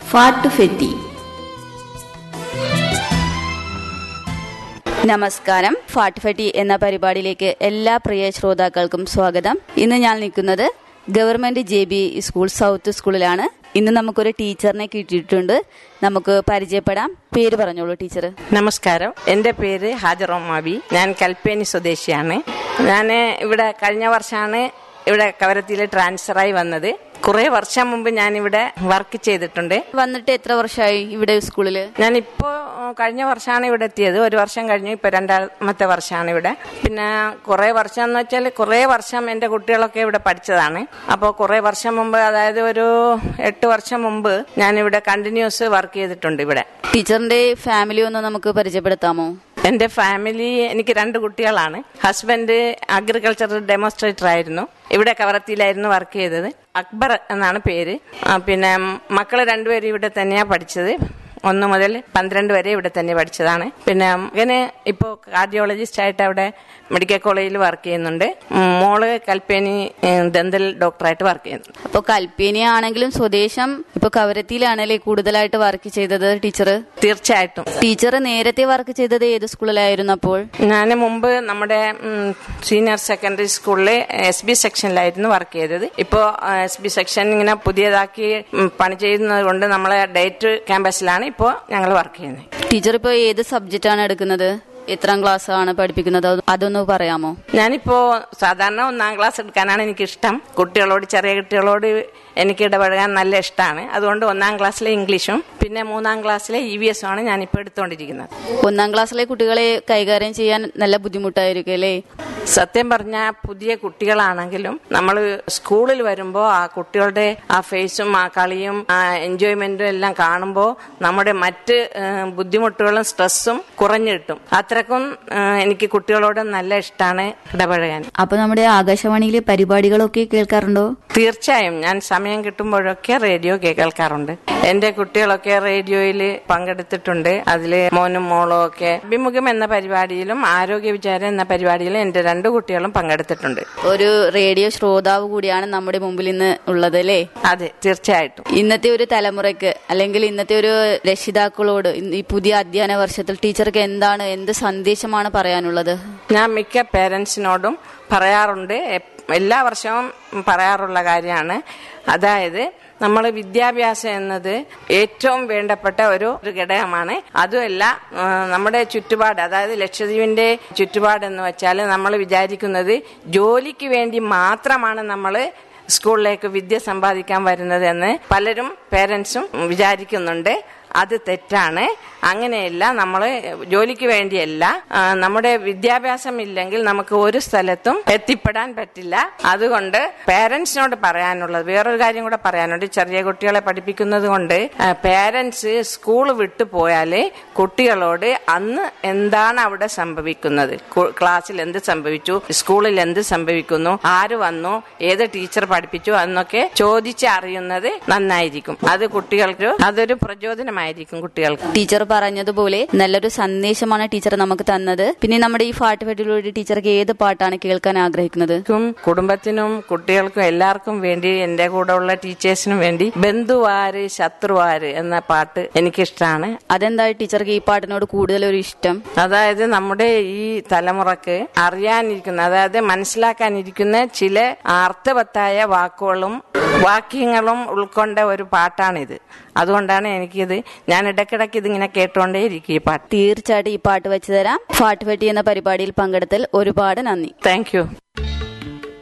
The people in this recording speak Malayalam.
ഫാട്ടുഫെറ്റി നമസ്കാരം ഫാട്ടുഫെറ്റി എന്ന പരിപാടിയിലേക്ക് എല്ലാ പ്രിയ ശ്രോതാക്കൾക്കും സ്വാഗതം ഇന്ന് ഞാൻ നിൽക്കുന്നത് government J B school south സ്കൂളിലാണ് ഇന്ന് നമുക്കൊരു ടീച്ചറിനെ കിട്ടിയിട്ടുണ്ട് നമുക്ക് പരിചയപ്പെടാം പേര് പറഞ്ഞോളൂ ടീച്ചർ നമസ്കാരം എൻ്റെ പേര് ഹാജറോമാബി ഞാൻ കൽപ്പേനി സ്വദേശിയാണ് ഞാൻ ഇവിടെ കഴിഞ്ഞ വർഷമാണ് ഇവിടെ കവരത്തിയിൽ ട്രാൻസ്ഫറായി വന്നത് കുറെ വർഷം മുമ്പ് ഞാൻ ഇവിടെ വർക്ക് ചെയ്തിട്ടുണ്ട് വന്നിട്ട് എത്ര വർഷമായി ഇവിടെ സ്കൂളില് ഞാനിപ്പോ ഉം, കഴിഞ്ഞ വർഷമാണ് ഇവിടെ എത്തിയത് ഒരു വർഷം കഴിഞ്ഞു ഇപ്പൊ രണ്ടാമത്തെ വർഷമാണ് ഇവിടെ പിന്നെ കുറെ വർഷം എന്ന് വെച്ചാൽ കുറെ വർഷം എൻ്റെ കുട്ടികളൊക്കെ ഇവിടെ പഠിച്ചതാണ് അപ്പോൾ കുറെ വർഷം മുമ്പ് അതായത് ഒരു എട്ട് വർഷം മുമ്പ് ഞാൻ ഇവിടെ കണ്ടിന്യൂസ് വർക്ക് ചെയ്തിട്ടുണ്ട് ഇവിടെ ടീച്ചറിന്റെ ഫാമിലി ഒന്ന് നമുക്ക് പരിചയപ്പെടുത്താമോ എന്റെ ഫാമിലി എനിക്ക് രണ്ട് കുട്ടികളാണ് ഹസ്ബൻഡ് അഗ്രികൾച്ചർ ഡെമോൺസ്ട്രേറ്റർ ആയിരുന്നു ഇവിടെ കവറത്തിയിലായിരുന്നു വർക്ക് ചെയ്തത് അക്ബർ എന്നാണ് പേര് ആ, പിന്നെ മക്കള് രണ്ടുപേരും ഇവിടെ തന്നെയാ പഠിച്ചത് ഒന്ന് മുതൽ പന്ത്രണ്ട് വരെ ഇവിടെ തന്നെ പഠിച്ചതാണ് പിന്നെ മകന് ഇപ്പോൾ കാർഡിയോളജിസ്റ്റ് ആയിട്ട് അവിടെ മെഡിക്കൽ കോളേജിൽ വർക്ക് ചെയ്യുന്നുണ്ട് മോള് കൽപ്പേനി ദന്തൽ ഡോക്ടറായിട്ട് വർക്ക് ചെയ്യുന്നു അപ്പൊ കൽപ്പേനി ആണെങ്കിലും സ്വദേശം ഇപ്പൊ കവരത്തിയിലാണല്ലേ കൂടുതലായിട്ട് വർക്ക് ചെയ്തത് ടീച്ചർ തീർച്ചയായിട്ടും ടീച്ചർ നേരത്തെ വർക്ക് ചെയ്തത് ഏത് സ്കൂളിലായിരുന്നു അപ്പോൾ ഞാൻ മുമ്പ് നമ്മുടെ സീനിയർ സെക്കൻഡറി സ്കൂളിലെ എസ് ബി സെക്ഷനിലായിരുന്നു വർക്ക് ചെയ്തത് ഇപ്പോൾ എസ് ബി സെക്ഷൻ ഇങ്ങനെ പുതിയതാക്കി ഉം, പണി ചെയ്യുന്നത് കൊണ്ട് നമ്മളെ ഡേറ്റ് ക്യാമ്പസിലാണ് ഇപ്പോൾ ഞങ്ങൾ വർക്ക് ചെയ്യുന്നത് ടീച്ചർ ഇപ്പൊ ഏത് സബ്ജക്റ്റ് ആണ് എടുക്കുന്നത് എത്രാം ക്ലാസ് ആണ് പഠിപ്പിക്കുന്നത് അത് അതൊന്ന് പറയാമോ ഞാനിപ്പോ സാധാരണ ഒന്നാം ക്ലാസ് എടുക്കാനാണ് എനിക്ക് ഇഷ്ടം കുട്ടികളോട് ചെറിയ കുട്ടികളോട് എനിക്ക് ഇടപഴകാൻ നല്ല ഇഷ്ടമാണ് അതുകൊണ്ട് ഒന്നാം ക്ലാസ്സിലെ ഇംഗ്ലീഷും പിന്നെ മൂന്നാം ക്ലാസ്സിലെ ഇ വി എസും ആണ് ഞാനിപ്പോൾ എടുത്തുകൊണ്ടിരിക്കുന്നത് ഒന്നാം ക്ലാസ്സിലെ കുട്ടികളെ കൈകാര്യം ചെയ്യാൻ നല്ല ബുദ്ധിമുട്ടായിരിക്കും അല്ലേ സത്യം പറഞ്ഞ പുതിയ കുട്ടികളാണെങ്കിലും നമ്മൾ സ്കൂളിൽ വരുമ്പോൾ ആ കുട്ടികളുടെ ആ ഫേസും ആ കളിയും ആ എൻജോയ്മെന്റും എല്ലാം കാണുമ്പോൾ നമ്മുടെ മറ്റ് ഏഹ്, ബുദ്ധിമുട്ടുകളും സ്ട്രെസ്സും കുറഞ്ഞു കിട്ടും അത്രക്കും ഏഹ്, എനിക്ക് കുട്ടികളോട് നല്ല ഇഷ്ടമാണ് ഇടപഴകാൻ അപ്പൊ നമ്മുടെ ആകാശവാണിയിലെ പരിപാടികളൊക്കെ കേൾക്കാറുണ്ടോ തീർച്ചയായും ഞാൻ സമയം കിട്ടുമ്പോഴൊക്കെ റേഡിയോ കേൾക്കാറുണ്ട് എന്റെ കുട്ടികളൊക്കെ റേഡിയോയിൽ പങ്കെടുത്തിട്ടുണ്ട് അതില് മോനും മോളും ഒക്കെ അഭിമുഖം എന്ന പരിപാടിയിലും ആരോഗ്യ വിചാരം എന്ന പരിപാടിയിലും എന്റെ രണ്ടു കുട്ടികളും പങ്കെടുത്തിട്ടുണ്ട് ഒരു റേഡിയോ ശ്രോതാവ് കൂടിയാണ് നമ്മുടെ മുമ്പിൽ ഇന്ന് ഉള്ളത് അല്ലേ അതെ തീർച്ചയായിട്ടും ഇന്നത്തെ ഒരു തലമുറയ്ക്ക് അല്ലെങ്കിൽ ഇന്നത്തെ ഒരു രക്ഷിതാക്കളോട് ഇന്ന് ഈ പുതിയ അധ്യയന വർഷത്തിൽ ടീച്ചർക്ക് എന്താണ് എന്ത് സന്ദേശമാണ് പറയാനുള്ളത് ഞാൻ മിക്ക പേരൻസിനോടും പറയാറുണ്ട് എപ്- എല്ലാ വർഷവും പറയാറുള്ള കാര്യമാണ് അതായത് നമ്മൾ വിദ്യാഭ്യാസം എന്നത് ഏറ്റവും വേണ്ടപ്പെട്ട ഒരു ഒരു ഘടകമാണ് അതുമല്ല ആ, നമ്മുടെ ചുറ്റുപാട് അതായത് ലക്ഷദ്വീപിന്റെ ചുറ്റുപാട് എന്ന് വെച്ചാൽ നമ്മൾ വിചാരിക്കുന്നത് ജോലിക്ക് വേണ്ടി മാത്രമാണ് നമ്മൾ സ്കൂളിലേക്ക് വിദ്യ സമ്പാദിക്കാൻ വരുന്നത് എന്ന് പലരും പേരൻസും വിചാരിക്കുന്നുണ്ട് അത് തെറ്റാണ് അങ്ങനെയല്ല നമ്മൾ ജോലിക്ക് വേണ്ടിയല്ല ആ, നമ്മുടെ വിദ്യാഭ്യാസം ഇല്ലെങ്കിൽ നമുക്ക് ഒരു സ്ഥലത്തും എത്തിപ്പെടാൻ പറ്റില്ല അതുകൊണ്ട് പേരൻസിനോട് പറയാനുള്ളത് വേറൊരു കാര്യം കൂടെ പറയാനുണ്ട് ചെറിയ കുട്ടികളെ പഠിപ്പിക്കുന്നത് കൊണ്ട് പേരൻസ് സ്കൂൾ വിട്ടു പോയാല് കുട്ടികളോട് അന്ന് എന്താണ് അവിടെ സംഭവിക്കുന്നത് കു- ക്ലാസ്സിൽ എന്ത് സംഭവിച്ചു സ്കൂളിൽ എന്ത് സംഭവിക്കുന്നു ആര് വന്നു ഏത് ടീച്ചർ പഠിപ്പിച്ചു എന്നൊക്കെ ചോദിച്ച് അറിയുന്നത് നന്നായിരിക്കും അത് കുട്ടികൾക്ക് അതൊരു പ്രചോദനമായിരിക്കും കുട്ടികൾക്ക് ടീച്ചർ പറഞ്ഞതുപോലെ നല്ലൊരു സന്ദേശമാണ് ടീച്ചർ നമുക്ക് തന്നത് പിന്നെ നമ്മുടെ ഈ പാട്ട് ഫെഡിലൂടെ ടീച്ചർക്ക് ഏത് പാട്ടാണ് കേൾക്കാൻ ആഗ്രഹിക്കുന്നത് ക്കും കുടുംബത്തിനും കുട്ടികൾക്കും എല്ലാവർക്കും വേണ്ടി എന്റെ കൂടെ ഉള്ള ടീച്ചേഴ്സിനും വേണ്ടി ബന്ധുവാര് ശത്രുവാര് എന്ന പാട്ട് എനിക്കിഷ്ടമാണ് അതെന്താ ടീച്ചർക്ക് ഈ പാട്ടിനോട് കൂടുതൽ ഒരു ഇഷ്ടം അതായത് നമ്മുടെ ഈ തലമുറക്ക് അറിയാനിരിക്കുന്ന അതായത് മനസ്സിലാക്കാനിരിക്കുന്ന ചില അർത്ഥവത്തായ വാക്കുകളും വാക്യങ്ങളും ഉൾക്കൊണ്ട ഒരു പാട്ടാണിത് അതുകൊണ്ടാണ് എനിക്കിത് ഞാൻ ഇടയ്ക്കിടയ്ക്ക് ഇതിങ്ങനെ കേട്ടുകൊണ്ടേയിരിക്കും ഈ പാട്ട് തീർച്ചയായിട്ടും ഈ പാട്ട് വെച്ച് തരാം പാട്ട് ഫെട്ടി എന്ന പരിപാടിയിൽ പങ്കെടുത്തൽ ഒരുപാട് നന്ദി താങ്ക് യു